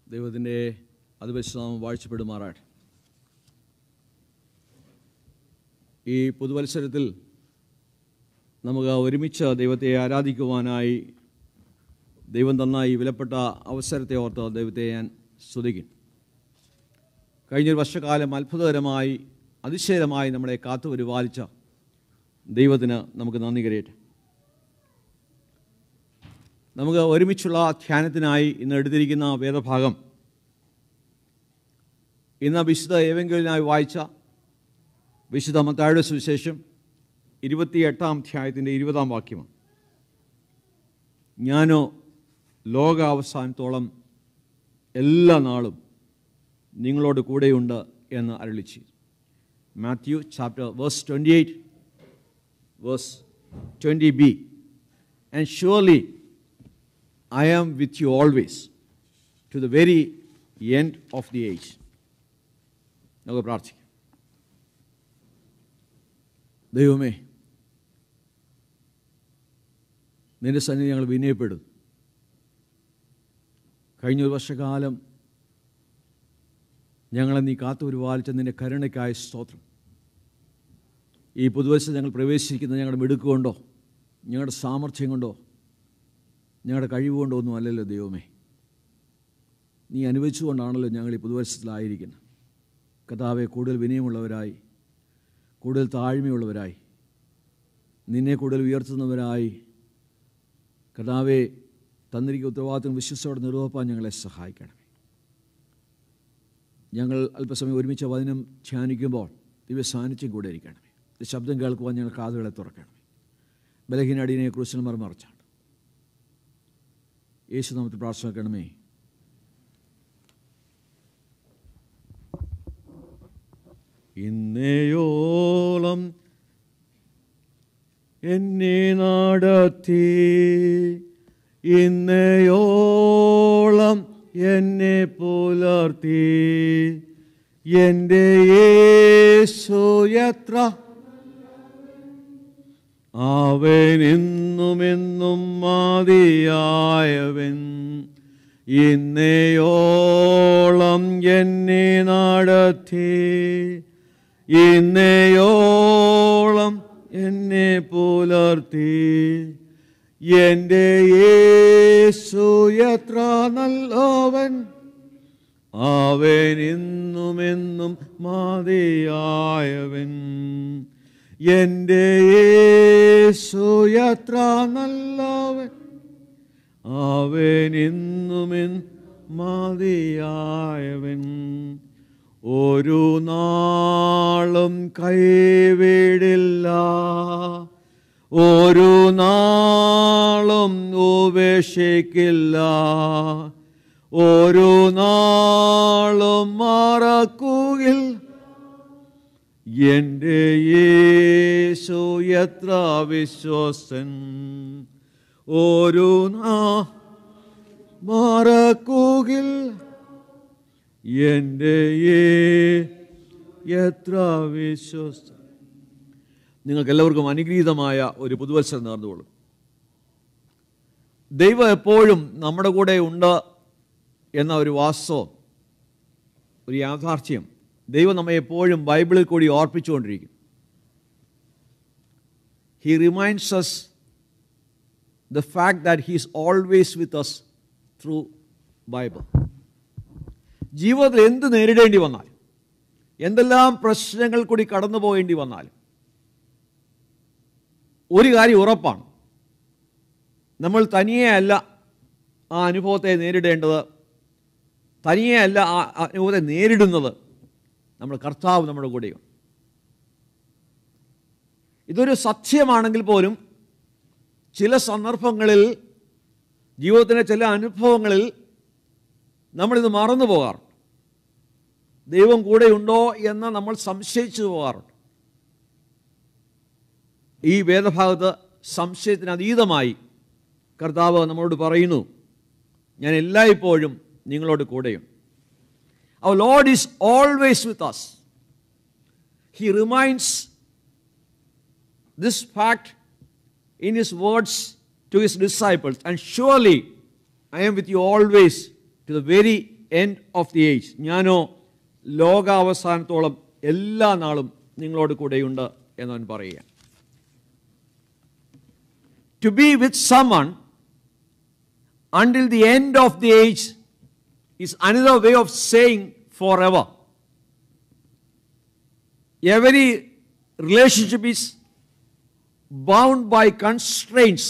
ദൈവത്തിൻ്റെ അതിപരിശുനാമം വാഴ്ചപ്പെടുമാറാട്ടെ ഈ പുതുവത്സരത്തിൽ നമുക്ക് ഒരുമിച്ച് ദൈവത്തെ ആരാധിക്കുവാനായി ദൈവം തന്ന ഈ വിലപ്പെട്ട അവസരത്തെ ഓർത്ത് ദൈവത്തെ ഞാൻ സ്തുതിക്കും കഴിഞ്ഞൊരു വർഷക്കാലം അത്ഭുതകരമായി അതിശയകരമായി നമ്മളെ കാത്തു പരിപാലിച്ച ദൈവത്തിന് നമുക്ക് നന്ദി കരയട്ടെ നമുക്ക് ഒരുമിച്ചുള്ള ധ്യാനത്തിനായി ഇന്ന് എടുത്തിരിക്കുന്ന വേദഭാഗം ഇന്ന് വിശുദ്ധ ഏവെങ്കിലിനായി വായിച്ച വിശുദ്ധ മത്തായുടെ സുവിശേഷം ഇരുപത്തിയെട്ടാം അധ്യായത്തിൻ്റെ ഇരുപതാം വാക്യമാണ് ഞാനോ ലോകാവസാനത്തോളം എല്ലാ നാളും നിങ്ങളോട് കൂടെയുണ്ട് എന്ന് അരളി ചെയ്തു Matthew chapter verse twenty eight verse twenty B and surely I am with you always to the very end of the age നമുക്ക് പ്രാർത്ഥിക്കാം ദൈവമേ നിന്റെ സന്നിധി ഞങ്ങൾ വിനയപ്പെടും കഴിഞ്ഞ ഒരു വർഷകാലം ഞങ്ങളെ നീ കാത്തു പരിപാലിച്ച നിന്റെ കരുണയ്ക്കായ സ്തോത്രം ഈ പുതുവത്സരം ഞങ്ങൾ പ്രവേശിക്കുന്ന ഞങ്ങളുടെ മിടുക്കുകൊണ്ടോ ഞങ്ങളുടെ സാമർഥ്യം കൊണ്ടോ ഞങ്ങളുടെ കഴിവുകൊണ്ടോ ഒന്നും അല്ലല്ലോ ദൈവമേ നീ അനുവദിച്ചുകൊണ്ടാണല്ലോ ഞങ്ങൾ ഈ പുതുവത്സരത്തിലായിരിക്കുന്നത് കഥാവെ കൂടുതൽ വിനയമുള്ളവരായി കൂടുതൽ താഴ്മയുള്ളവരായി നിന്നെ കൂടുതൽ ഉയർത്തുന്നവരായി കർത്താവെ തന്നിരിക്കുന്ന ഉത്തരവാദിത്വം വിശ്വസത്തോടെ നിർവഹിപ്പാൻ ഞങ്ങളെ സഹായിക്കണമേ ഞങ്ങൾ അല്പസമയം ഒരുമിച്ച് വചനം ധ്യാനിക്കുമ്പോൾ ദിവ്യ സാന്നിധ്യം കൂടെ ഇരിക്കണമേ ഇത് ശബ്ദം കേൾക്കുവാൻ ഞങ്ങൾ കാതുകളെ തുറക്കണമേ ബലഹീനടിനെ ക്രൂശന്മാർ മറച്ചാണ് യേശു നമുക്ക് പ്രാർത്ഥിക്കണമേ ഇന്നയോളം എന്നെ നടത്തി ഇന്നയോളം എന്നെ പുലർത്തി എൻ്റെ യേശു എത്ര അവൻ എന്നുമെന്നും മതിയായവൻ ഇന്നയോളം എന്നെ നടത്തി ഇന്നയോളം എന്നെ പുലർത്തി എൻ്റെ യേശു എത്ര നല്ലവൻ അവൻ ഇന്നുമെന്നും മതിയായവൻ എൻ്റെ യേശു എത്ര നല്ലവൻ അവൻ ഇന്നുമെൻ മതിയായവൻ ഒരു നാളും കൈവിടില്ല ഒരു നാളും ഉപേക്ഷിക്കില്ല ഒരു നാളും മറക്കുകിൽ എൻ്റെ യേശു എത്ര വിശ്വസൻ ഒരു നാ മറക്കുകിൽ എൻ്റെ യേ എത്ര വിശ്വസ നിങ്ങൾക്ക് എല്ലാവർക്കും അനുഗ്രഹീതമായ ഒരു പുതുവത്സരം നേർന്നുകൊള്ളും ദൈവം എപ്പോഴും നമ്മുടെ കൂടെ ഉണ്ട് എന്ന ഒരു വാസ്തവം ഒരു യാഥാർത്ഥ്യം ദൈവം നമ്മെ എപ്പോഴും ബൈബിളിൽ കൂടി ഓർപ്പിച്ചുകൊണ്ടിരിക്കും he reminds us the fact that he is always with us through Bible ജീവിതത്തിൽ എന്ത് നേരിടേണ്ടി വന്നാലും എന്തെല്ലാം പ്രശ്നങ്ങൾ കൂടി കടന്നു പോകേണ്ടി വന്നാലും ഒരു കാര്യം ഉറപ്പാണ് നമ്മൾ തനിയെ അല്ല ആ അനുഭവത്തെ നേരിടേണ്ടത് തനിയെ അല്ല ആ അനുഭവത്തെ നേരിടുന്നത് നമ്മൾ കർത്താവ് നമ്മുടെ കൂടെയും ഇതൊരു സത്യമാണെങ്കിൽ പോലും ചില സന്ദർഭങ്ങളിൽ ജീവിതത്തിലെ ചില അനുഭവങ്ങളിൽ നമ്മളിത് മറന്നു പോകാറുണ്ട് ദൈവം കൂടെയുണ്ടോ എന്ന് നമ്മൾ സംശയിച്ചു പോകാറുണ്ട് ഈ വേദഭാഗത്ത് സംശയത്തിന് അതീതമായി കർത്താവ് നമ്മളോട് പറയുന്നു ഞാൻ എല്ലായ്പ്പോഴും നിങ്ങളോട് കൂടെയും our Lord is always with us he reminds this fact in his words to his disciples. And surely I am with you always to the very end of the age ഞാനോ ലോകാവസാനത്തോളം എല്ലാ നാളും നിങ്ങളോട് കൂടെയുണ്ട് എന്നവൻ പറയുക to be with someone until the end of the age is another way of saying forever. Every relationship is bound by constraints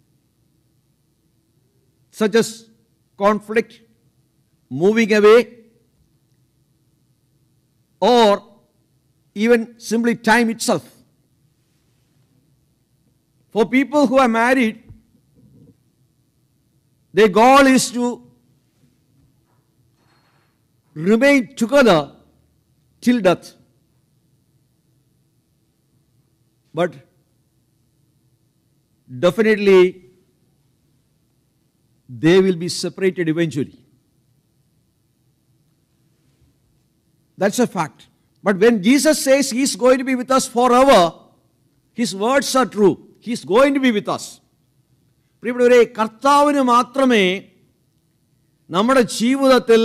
such as conflict, moving away, or even simply time itself. For people who are married, their goal is to remain together till death. But definitely they will be separated eventually. That's a fact. But when Jesus says He is going to be with us forever, His words are true. He is going to be with us. പ്രിയപ്പെട്ടവരെ കർത്താവിന് മാത്രമേ നമ്മുടെ ജീവിതത്തിൽ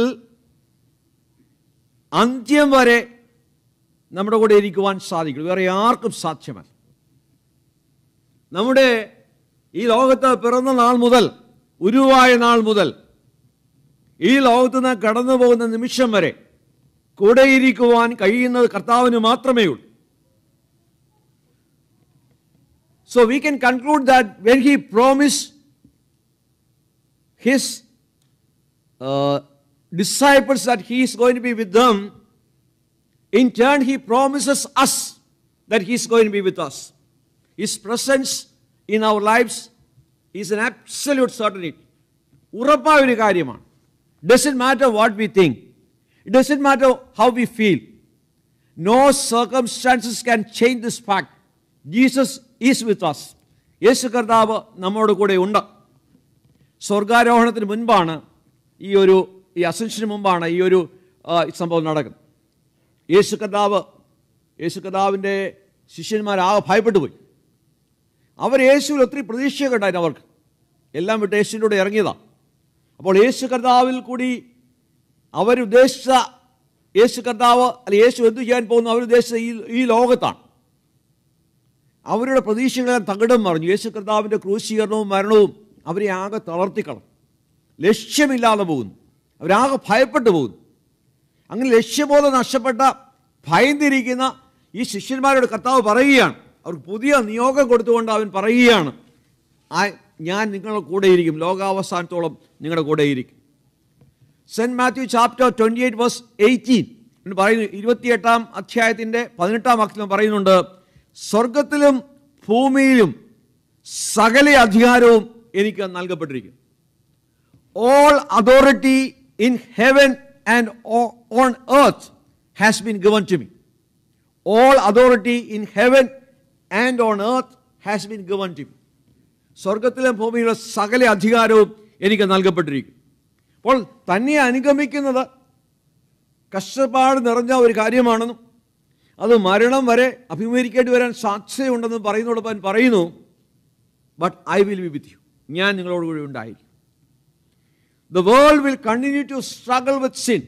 അന്ത്യം വരെ നമ്മുടെ കൂടെ ഇരിക്കുവാൻ സാധിക്കുള്ളൂ വേറെ ആർക്കും സാധ്യമല്ല നമ്മുടെ ഈ ലോകത്ത് പിറന്ന നാൾ മുതൽ ഉരുവായ നാൾ മുതൽ ഈ ലോകത്ത് നിന്ന് കടന്നു പോകുന്ന നിമിഷം വരെ കൂടെയിരിക്കുവാൻ കഴിയുന്നത് കർത്താവിന് മാത്രമേ ഉള്ളൂ So we can conclude that when he promised his uh, disciples that he is going to be with them, in turn he promises us that he is going to be with us. His presence in our lives is an absolute certainty. ഉറപ്പായ ഒരു കാര്യമാണ് doesn't matter what we think it doesn't matter how we feel no circumstances can change this fact Jesus is with us യേശു കർത്താവ് നമ്മോട് കൂടെ ഉണ്ട് സ്വർഗാരോഹണത്തിന് മുൻപാണ് ഈ ഒരു ഈ അസൻഷന് മുമ്പാണ് ഈ ഒരു ആ, സംഭവം നടക്കുന്നത് യേശു കർത്താവ് യേശു കർത്താവിൻ്റെ ശിഷ്യന്മാരാകെ ഭയപ്പെട്ടു പോയി അവർ യേശുവിൽ ഒത്തിരി പ്രതീക്ഷയൊക്കെ ഉണ്ടായിരുന്നു അവർക്ക് എല്ലാം വിട്ട് യേശുവിൻ്റെ കൂടെ ഇറങ്ങിയതാണ് അപ്പോൾ യേശു കർത്താവിൽ കൂടി അവരുദ്ദേശിച്ച യേശു കർത്താവ് അല്ലെ യേശു എന്തു ചെയ്യാൻ പോകുന്നു അവരുദ്ദേശിച്ച ഈ ഈ ലോകത്താണ് അവരുടെ പ്രതീക്ഷകളെല്ലാം തകിടം മറിഞ്ഞു യേശു കർത്താവിൻ്റെ ക്രൂശീകരണവും മരണവും അവരെ ആകെ തളർത്തിക്കളഞ്ഞു ലക്ഷ്യമില്ലാതെ പോകുന്നു അവരാകെ ഭയപ്പെട്ടു പോകുന്നു അങ്ങനെ ലക്ഷ്യബോധം നഷ്ടപ്പെട്ട ഭയന്നിരിക്കുന്ന ഈ ശിഷ്യന്മാരോട് കർത്താവ് പറയുകയാണ് അവർക്ക് പുതിയ നിയോഗം കൊടുത്തുകൊണ്ട് അവൻ പറയുകയാണ് ആ ഞാൻ നിങ്ങളുടെ കൂടെയിരിക്കും ലോകാവസാനത്തോളം നിങ്ങളുടെ കൂടെയിരിക്കും Saint Matthew chapter twenty eight verse eighteen എന്ന് പറയുന്നു ഇരുപത്തിയെട്ടാം അധ്യായത്തിൻ്റെ പതിനെട്ടാം വാക്യം പറയുന്നുണ്ട് സ്വർഗത്തിലും ഭൂമിയിലും സകല അധികാരവും എനിക്ക് നൽകപ്പെട്ടിരിക്കുന്നു all authority in heaven and on earth has been given to me all authority in heaven and on earth has been given to me സ്വർഗത്തിലും ഭൂമിയിലുള്ള സകല അധികാരവും എനിക്ക് നൽകപ്പെട്ടിരിക്കും അപ്പോൾ തന്നെ അനുഗമിക്കുന്നത് കഷ്ടപ്പാട് നിറഞ്ഞ ഒരു കാര്യമാണെന്നും അത് മരണം വരെ അഭിമുഖീകരിക്കേണ്ടി വരാൻ സാധ്യതയുണ്ടെന്ന് പറയുന്നതോടൊപ്പം പറയുന്നു but I will be with you ഞാൻ നിങ്ങളോട് കൂടി ഉണ്ടായിരിക്കും the world will continue to struggle with sin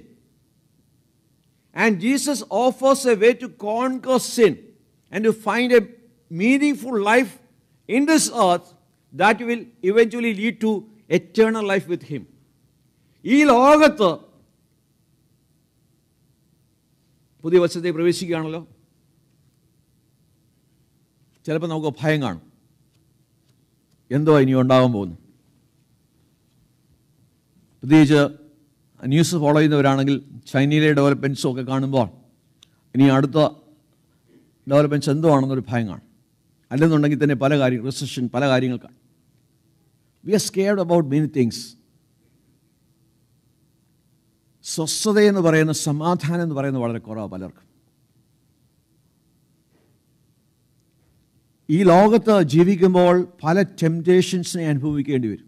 and Jesus offers a way to conquer sin and to find a meaning life in this earth that will eventually lead to eternal life with him ഈ ലോകത്ത് പുതിയ വർഷത്തെ പ്രവേശിക്കുകയാണല്ലോ ചിലപ്പോൾ നമുക്ക് ഭയം കാണും എന്തോ ഇനി ഉണ്ടാകാൻ പോകുന്നു പ്രത്യേകിച്ച് ന്യൂസ് ഫോളോ ചെയ്യുന്നവരാണെങ്കിൽ ചൈനയിലെ ഡെവലപ്മെൻറ്റ്സും ഒക്കെ കാണുമ്പോൾ ഇനി അടുത്ത ഡെവലപ്മെൻറ്റ്സ് എന്തോ ആണെന്നൊരു ഭയം കാണും അല്ലെന്നുണ്ടെങ്കിൽ തന്നെ പല കാര്യം റിസഷൻ പല കാര്യങ്ങൾക്കാണ് we are scared about many things സ്വസ്ഥത എന്ന് പറയുന്ന സമാധാനം എന്ന് പറയുന്നത് വളരെ കുറവാണ് പലർക്കും ഈ ലോകത്ത് ജീവിക്കുമ്പോൾ പല ടെംപ്റ്റേഷൻസിനെ അനുഭവിക്കേണ്ടി വരും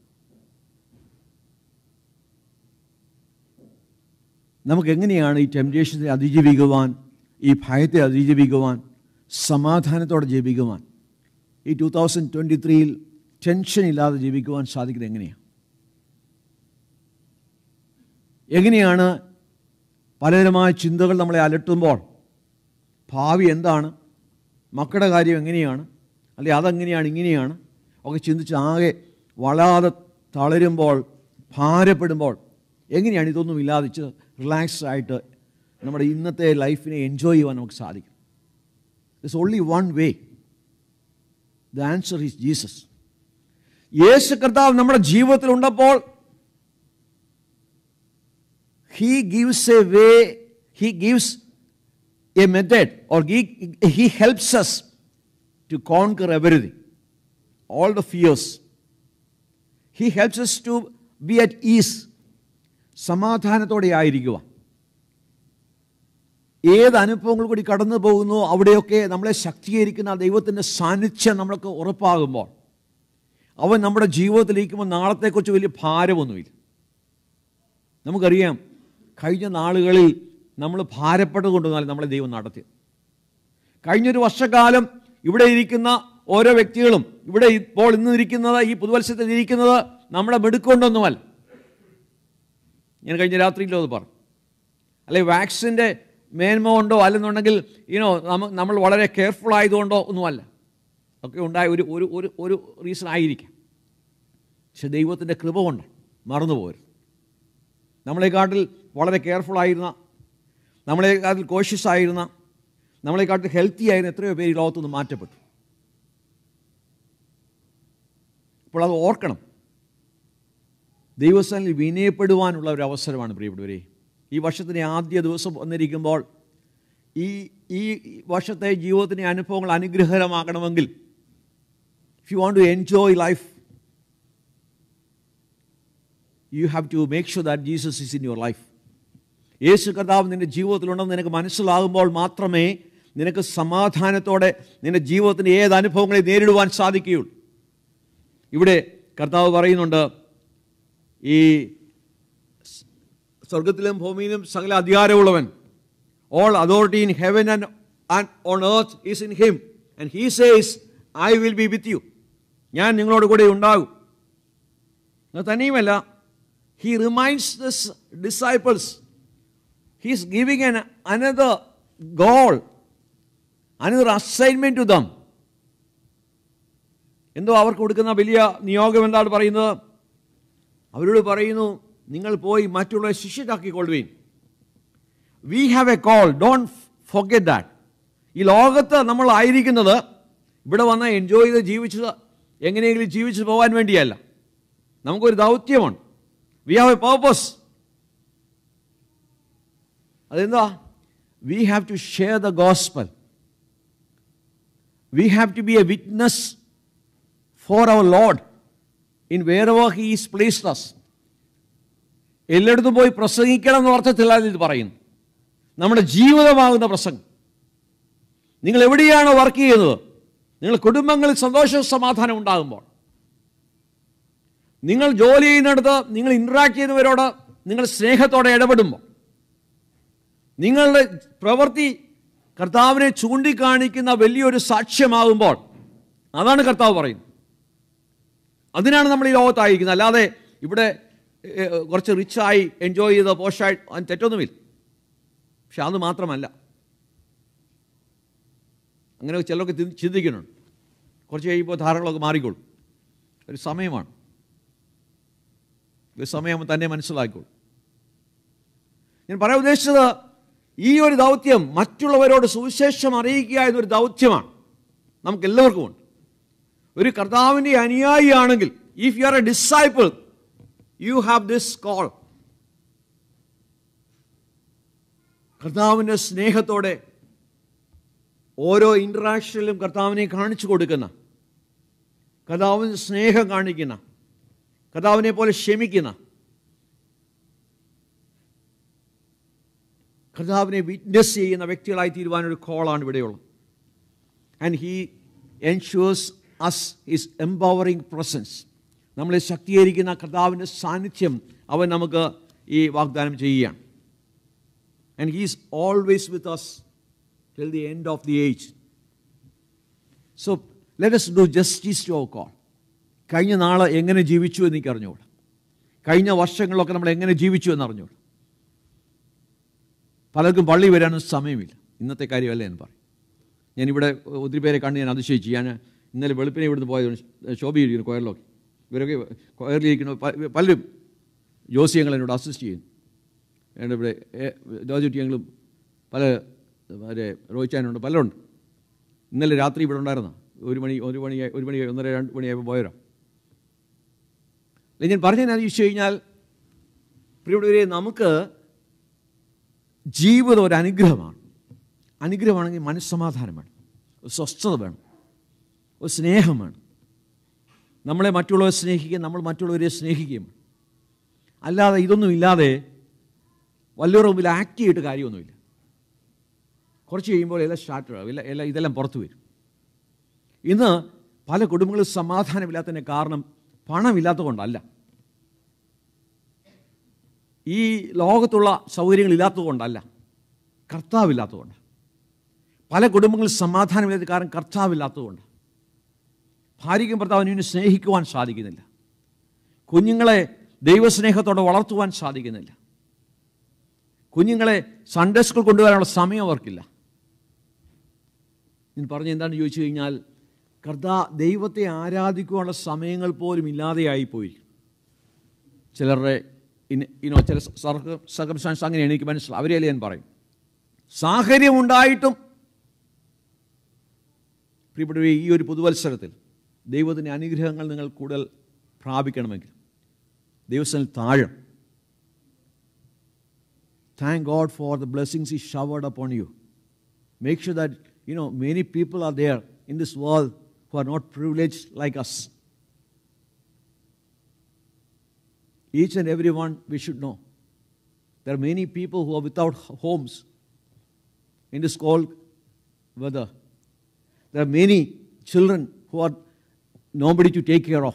നമുക്ക് എങ്ങനെയാണ് ഈ ടെംപ്റ്റേഷനെ അതിജീവിക്കുവാൻ ഈ ഭയത്തെ അതിജീവിക്കുവാൻ സമാധാനത്തോടെ ജീവിക്കുവാൻ ഈ ടു തൗസൻഡ് ട്വൻറ്റി ത്രീയിൽ ടെൻഷൻ ഇല്ലാതെ ജീവിക്കുവാൻ സാധിക്കുന്നത് എങ്ങനെയാണ് എങ്ങനെയാണ് പലതരമായ ചിന്തകൾ നമ്മളെ അലട്ടുമ്പോൾ ഭാവി എന്താണ് മക്കളുടെ കാര്യം എങ്ങനെയാണ് അല്ലെങ്കിൽ അതെങ്ങനെയാണ് ഇങ്ങനെയാണ് ഒക്കെ ചിന്തിച്ച് ആകെ വളരാതെ തളരുമ്പോൾ ഭാരപ്പെടുമ്പോൾ എങ്ങനെയാണ് ഇതൊന്നും ഇല്ലാതിച്ച് റിലാക്സ് ആയിട്ട് നമ്മുടെ ഇന്നത്തെ ലൈഫിനെ എൻജോയ് ചെയ്യുവാൻ നമുക്ക് സാധിക്കും it's only one way the answer is Jesus Yesu കർത്താവ് നമ്മുടെ ജീവിതത്തിൽ ഉണ്ടപ്പോൾ he gives a way he gives a method or he helps us to conquer everything, all the fears. He helps us to be at ease. സമാധാനത്തോടെ ആയിരിക്കുക ഏത് അനുഭവങ്ങൾ കൂടി കടന്നു പോകുന്നു അവിടെയൊക്കെ നമ്മളെ ശക്തീകരിക്കുന്ന ആ ദൈവത്തിൻ്റെ സാന്നിധ്യം നമ്മൾക്ക് ഉറപ്പാകുമ്പോൾ അവൻ നമ്മുടെ ജീവിതത്തിലിരിക്കുമ്പോൾ നാളത്തെക്കുറിച്ച് വലിയ ഭാരമൊന്നുമില്ല നമുക്കറിയാം കഴിഞ്ഞ നാളുകളിൽ നമ്മൾ ഭാരപ്പെട്ടുകൊണ്ടുവന്നാൽ നമ്മളെ ദൈവം നടത്തി കഴിഞ്ഞൊരു വർഷക്കാലം ഇവിടെ ഇരിക്കുന്ന ഓരോ വ്യക്തികളും ഇവിടെ ഇപ്പോൾ ഇന്ന് ഇരിക്കുന്നത് ഈ പുതുവത്സരത്തിൽ ഇരിക്കുന്നത് നമ്മളെ മെടുക്കൊണ്ടൊന്നുമല്ല ഞാൻ കഴിഞ്ഞ രാത്രിയിലോ അത് പറഞ്ഞു അല്ലെങ്കിൽ വാക്സിൻ്റെ മേന്മ കൊണ്ടോ അല്ലെന്നുണ്ടെങ്കിൽ യുനോ നമ്മൾ വളരെ കെയർഫുൾ ആയതുകൊണ്ടോ ഒന്നുമല്ല ഒക്കെ ഉണ്ടായ ഒരു ഒരു ഒരു ഒരു റീസൺ ആയിരിക്കാം പക്ഷെ ദൈവത്തിൻ്റെ കൃപ കൊണ്ട് മറന്നു പോകരുത് നമ്മളെക്കാട്ടിൽ വളരെ കെയർഫുൾ ആയിരുന്ന നമ്മളെക്കാട്ടിൽ കോഷ്യസ് ആയിരുന്ന നമ്മളെക്കാട്ടിൽ ഹെൽത്തി ആയിരുന്ന എത്രയോ പേര് ഈ ലോകത്തുനിന്ന് മാറ്റപ്പെട്ടു അപ്പോൾ അത് ഓർക്കണം ദൈവസ്ഥാനിൽ വിനയപ്പെടുവാനുള്ള ഒരു അവസരമാണ് പ്രിയപ്പെട്ടവരെ ഈ വർഷത്തിൻ്റെ ആദ്യ ദിവസം വന്നിരിക്കുമ്പോൾ ഈ ഈ വർഷത്തെ ജീവിതത്തിൻ്റെ അനുഭവങ്ങൾ അനുഗ്രഹകരമാകണമെങ്കിൽ if you want to enjoy life you have to make sure that Jesus is in your life Yesu കർത്താവ് നിൻ്റെ ജീവിതത്തിലുണ്ടെന്ന് നിനക്ക് മനസ്സിലാകുമ്പോൾ മാത്രമേ നിനക്ക് സമാധാനത്തോടെ നിൻ്റെ ജീവിതത്തിൻ്റെ ഏത് അനുഭവങ്ങളെ നേരിടുവാൻ സാധിക്കുകയുള്ളൂ ഇവിടെ കർത്താവ് പറയുന്നുണ്ട് ഈ സ്വർഗത്തിലും ഭൂമിയിലും സകല അധികാരമുള്ളവൻ all authority in heaven and and on earth is in him and he says I will be with you ഞാൻ നിങ്ങളോട് കൂടെ ഉണ്ടാകും അത് തന്നെയുമല്ല he reminds this disciples he's giving an another goal another assignment to them എന്തോ അവർക്ക് കൊടുക്കുന്ന വലിയ നിയോഗം എന്താണ് പറയുന്നത് അവരോട് പറയുന്നു നിങ്ങൾ പോയി മറ്റുള്ളവരെ ശിഷ്യരാക്കിക്കൊള്ളുവീൻ we have a call don't forget that ഈ ലോകത്ത് നമ്മൾ ആയിരിക്കുന്നത് ഇവിടെ വന്ന് എൻജോയ് ചെയ്ത് ജീവിച്ചത് എങ്ങനെയെങ്കിലും ജീവിച്ചു പോകാൻ വേണ്ടിയല്ല നമുക്കൊരു ദൗത്യമാണ് വി ഹാവ് എ പേർപ്പസ് അതെന്താ we have to share the gospel we have to be a witness for our Lord in wherever he is placed us എല്ലായിടത്തും പോയി പ്രസംഗിക്കണം എന്ന അർത്ഥത്തിലാണ് ഇത് പറയുന്നു നമ്മുടെ ജീവിതമാകുന്ന പ്രസംഗം നിങ്ങൾ എവിടെയാണോ വർക്ക് ചെയ്യുന്നത് നിങ്ങൾ കുടുംബങ്ങളിൽ സന്തോഷവും സമാധാനം ഉണ്ടാകുമ്പോൾ നിങ്ങൾ ജോലി ചെയ്യുന്നിടത്ത് നിങ്ങൾ ഇൻട്രാക്ട് ചെയ്യുന്നവരോട് നിങ്ങൾ സ്നേഹത്തോടെ ഇടപെടുമ്പോൾ നിങ്ങളുടെ പ്രവൃത്തി കർത്താവിനെ ചൂണ്ടിക്കാണിക്കുന്ന വലിയൊരു സാക്ഷ്യമാകുമ്പോൾ അതാണ് കർത്താവ് പറയുന്നത് അതിനാണ് നമ്മൾ ഈ ലോകത്തായിരിക്കുന്നത് അല്ലാതെ ഇവിടെ ഏഹ്, കുറച്ച് റിച്ചായി എൻജോയ് ചെയ്ത് പോഷായി അതിന് തെറ്റൊന്നുമില്ല പക്ഷെ അത് മാത്രമല്ല അങ്ങനെ ചിലരൊക്കെ ചിന്തി- ചിന്തിക്കുന്നുണ്ട് കുറച്ച് കഴിയുമ്പോൾ ധാരകളൊക്കെ മാറിക്കോളും ഒരു സമയമാണ് ഒരു സമയം തന്നെ മനസ്സിലാക്കിക്കോളും ഞാൻ പറയാൻ ഉദ്ദേശിച്ചത് ഈ ഒരു ദൗത്യം മറ്റുള്ളവരോട് സുവിശേഷം അറിയിക്കുക എന്നൊരു ദൗത്യമാണ് നമുക്ക് എല്ലാവർക്കും ഉണ്ട് ഒരു കർത്താവിൻ്റെ അനുയായിയാണെങ്കിൽ if you are a disciple you have this call കർത്താവിൻ്റെ സ്നേഹത്തോടെ ഓരോ ഇൻട്രാക്ഷനിലും കർത്താവിനെ കാണിച്ചു കൊടുക്കുന്ന കർത്താവിന് സ്നേഹം കാണിക്കുന്ന കർത്താവിനെ പോലെ ക്ഷമിക്കുന്ന കർത്താവിനെ വിറ്റ്നസ് ചെയ്യുന്ന വ്യക്തികളായി തീരുവാനൊരു കോളാണ് ഇവിടെയുള്ളത് and he ensures us is empowering presence നമ്മളെ ശക്തീകരിക്കുന്ന കർത്താവിൻ്റെ സാന്നിധ്യം അവൻ നമുക്ക് ഈ വാഗ്ദാനം ചെയ്യുകയാണ് and he is always with us till the end of the age so let us do justice to our call കഴിഞ്ഞ നാൾ എങ്ങനെ ജീവിച്ചു എന്ന് എനിക്ക് അറിഞ്ഞുകൂടാ കഴിഞ്ഞ വർഷങ്ങളിലൊക്കെ നമ്മൾ എങ്ങനെ ജീവിച്ചു എന്ന് അറിഞ്ഞുകൂടാ പലർക്കും പള്ളി വരാനും സമയമില്ല ഇന്നത്തെ കാര്യമല്ല എന്ന് പറയും ഞാനിവിടെ ഒത്തിരി പേരെ കണ്ട് ഞാൻ അതിശയിച്ചു ഞാൻ ഇന്നലെ വെളുപ്പിനെ ഇവിടുന്ന് പോയത് ശോഭയിരിക്കുന്നു കൊയറിലൊക്കെ ഇവരൊക്കെ കൊയറിലിരിക്കുന്ന പ- പലരും ജോസിയങ്ങൾ എന്നോട് അസിസ്റ്റ് ചെയ്യുന്നു എൻ്റെ ഇവിടെ ജോജുട്ടിയങ്ങളും പല മറ്റേ റോയിച്ചാനുണ്ട് പലരുണ്ട് ഇന്നലെ രാത്രി ഇവിടെ ഉണ്ടായിരുന്ന ഒരു മണി ഒരു മണി ഒരു മണി ഒന്നര രണ്ട് മണിയായപ്പോൾ പോയവരാ അല്ല, ഞാൻ പറഞ്ഞതെന്നു ചോദിച്ചു കഴിഞ്ഞാൽ പ്രിയപ്പെട്ടവരെ നമുക്ക് ജീവിതം ഒരു അനുഗ്രഹമാണ് അനുഗ്രഹമാണെങ്കിൽ മനസ്സമാധാനം വേണം ഒരു സ്വസ്ഥത വേണം ഒരു സ്നേഹം വേണം നമ്മളെ മറ്റുള്ളവരെ സ്നേഹിക്കുകയും നമ്മൾ മറ്റുള്ളവരെ സ്നേഹിക്കുകയും വേണം. അല്ലാതെ ഇതൊന്നും ഇല്ലാതെ വല്ലവരുടെ മുമ്പിൽ ആക്ട് ചെയ്തിട്ട് കാര്യമൊന്നുമില്ല കുറച്ച് കഴിയുമ്പോൾ എല്ലാം സ്റ്റാർട്ട് ആവും എല്ലാം എല്ലാം ഇതെല്ലാം പുറത്തു വരും ഇന്ന് പല കുടുംബങ്ങളും സമാധാനമില്ലാത്തതിൻ്റെ കാരണം പണമില്ലാത്തത് കൊണ്ടല്ല ഈ ലോകത്തുള്ള സൗകര്യങ്ങളില്ലാത്തത് കൊണ്ടല്ല കർത്താവില്ലാത്തതുകൊണ്ട് പല കുടുംബങ്ങളിൽ സമാധാനമില്ലാത്ത കാരണം കർത്താവില്ലാത്തതുകൊണ്ട് ഭാര്യയ്ക്കും ഭർത്താവിനും സ്നേഹിക്കുവാൻ സാധിക്കുന്നില്ല കുഞ്ഞുങ്ങളെ ദൈവസ്നേഹത്തോടെ വളർത്തുവാൻ സാധിക്കുന്നില്ല കുഞ്ഞുങ്ങളെ സൺഡേ സ്കൂൾ കൊണ്ടുവരാനുള്ള സമയം അവർക്കില്ല ഞാൻ പറഞ്ഞ എന്താണെന്ന് ചോദിച്ചു കഴിഞ്ഞാൽ കർത്താ ദൈവത്തെ ആരാധിക്കുവാനുള്ള സമയങ്ങൾ പോലും ഇല്ലാതെയായി പോയി ചിലരുടെ ഇന്ന- ഇനോ ചില സർക്കംസ്റ്റാൻസ് അങ്ങനെയാണ് എനിക്ക് മനസ്സിലാവും അവരെയല്ലേ ഞാൻ പറയും സാഹചര്യം ഉണ്ടായിട്ടും പ്രിയപ്പെട്ടവരെ ഈ ഒരു പുതുവത്സരത്തിൽ ദൈവത്തിൻ്റെ അനുഗ്രഹങ്ങൾ നിങ്ങൾ കൂടുതൽ പ്രാപിക്കണമെങ്കിൽ ദൈവസ്ഥനിൽ താഴം Thank God for the blessings He showered upon you. Make sure that, you know, many people are there in this world who are not privileged like us. Each and every one we should know. There are many people who are without homes in this cold weather. There are many children who are nobody to take care of.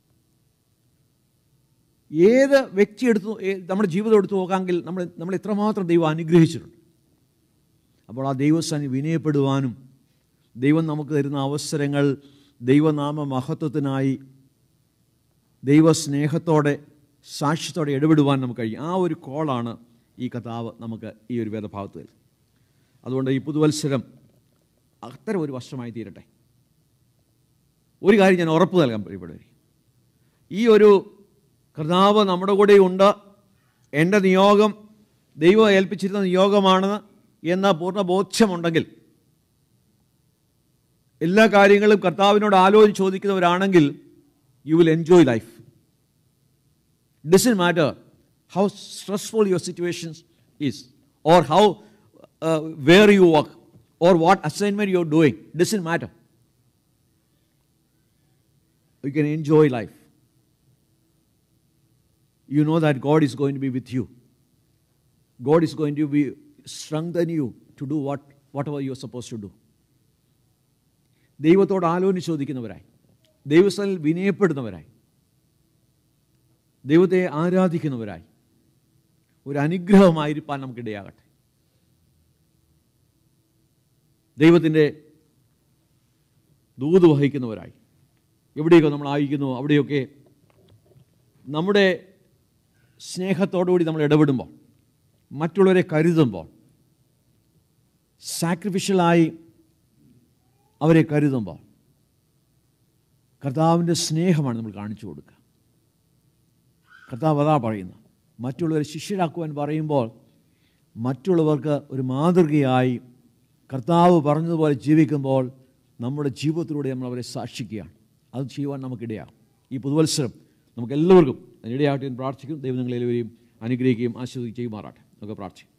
ഏത് വ്യക്തി എടുത്തു ഏ- നമ്മുടെ ജീവിതം എടുത്തു നോക്കാമെങ്കിൽ നമ്മൾ നമ്മൾ എത്രമാത്രം ദൈവം അനുഗ്രഹിച്ചിട്ടുണ്ട് അപ്പോൾ ആ ദൈവസ്ഥാനി വിനയപ്പെടുവാനും ദൈവം നമുക്ക് തരുന്ന അവസരങ്ങൾ ദൈവനാമ മഹത്വത്തിനായി ദൈവസ്നേഹത്തോടെ സാക്ഷ്യത്തോടെ ഇടപെടുവാൻ നമുക്ക് കഴിയും ആ ഒരു കോളാണ് ഈ കഥാവ് നമുക്ക് ഈ ഒരു വേദഭാഗത്ത് തരുന്നത് അതുകൊണ്ട് ഈ പുതുവത്സരം അത്തരം ഒരു വർഷമായി തീരട്ടെ ഒരു കാര്യം ഞാൻ ഉറപ്പ് നൽകാൻ പ്രിയപ്പെട്ടവരെ ഈ ഒരു കർത്താവ് നമ്മുടെ കൂടെ ഉണ്ട് എൻ്റെ നിയോഗം ദൈവം ഏൽപ്പിച്ചിരുന്ന നിയോഗമാണ് എന്ന പൂർണ്ണ ബോധ്യമുണ്ടെങ്കിൽ എല്ലാ കാര്യങ്ങളും കർത്താവിനോട് ആലോചന ചോദിക്കുന്നവരാണെങ്കിൽ you will enjoy life doesn't matter how stressful your situations is or how where you work or what assignment you are doing doesn't matter you can enjoy life you know that God is going to be with you. God is going to be strengthen you to do what, whatever you are supposed to do. ദൈവത്തോട് ആലോചന ചോദിക്കുന്നവരായി ദൈവസ്ഥലിൽ വിനയപ്പെടുന്നവരായി ദൈവത്തെ ആരാധിക്കുന്നവരായി ഒരു അനുഗ്രഹമായിരിക്കാൻ നമുക്കിടയാകട്ടെ ദൈവത്തിൻ്റെ ദൂത് വഹിക്കുന്നവരായി എവിടെയൊക്കെ നമ്മൾ ആയിരിക്കുന്നു അവിടെയൊക്കെ നമ്മുടെ സ്നേഹത്തോടുകൂടി നമ്മൾ ഇടപെടുമ്പോൾ മറ്റുള്ളവരെ കരുതുമ്പോൾ സാക്രിഫിഷ്യലായി അവരെ കരുതുമ്പോൾ കർത്താവിൻ്റെ സ്നേഹമാണ് നമ്മൾ കാണിച്ചു കൊടുക്കുക കർത്താവ് അതാ പറയുന്നത് മറ്റുള്ളവരെ ശിഷ്യരാക്കുവാൻ പറയുമ്പോൾ മറ്റുള്ളവർക്ക് ഒരു മാതൃകയായി കർത്താവ് പറഞ്ഞതുപോലെ ജീവിക്കുമ്പോൾ നമ്മുടെ ജീവിതത്തിലൂടെ നമ്മൾ അവരെ സാക്ഷിക്കുകയാണ് അത് ചെയ്യുവാൻ നമുക്കിടയാകും ഈ പുതുവത്സരം നമുക്ക് എല്ലാവർക്കും അതിനിടയാകട്ടെ എന്ന് പ്രാർത്ഥിക്കും ദൈവം നിങ്ങളെല്ലാവരെയും അനുഗ്രഹിക്കുകയും ആശ്വദിക്കുകയും ചെയ്യുമാറാട്ടെ നമുക്ക് പ്രാർത്ഥിക്കും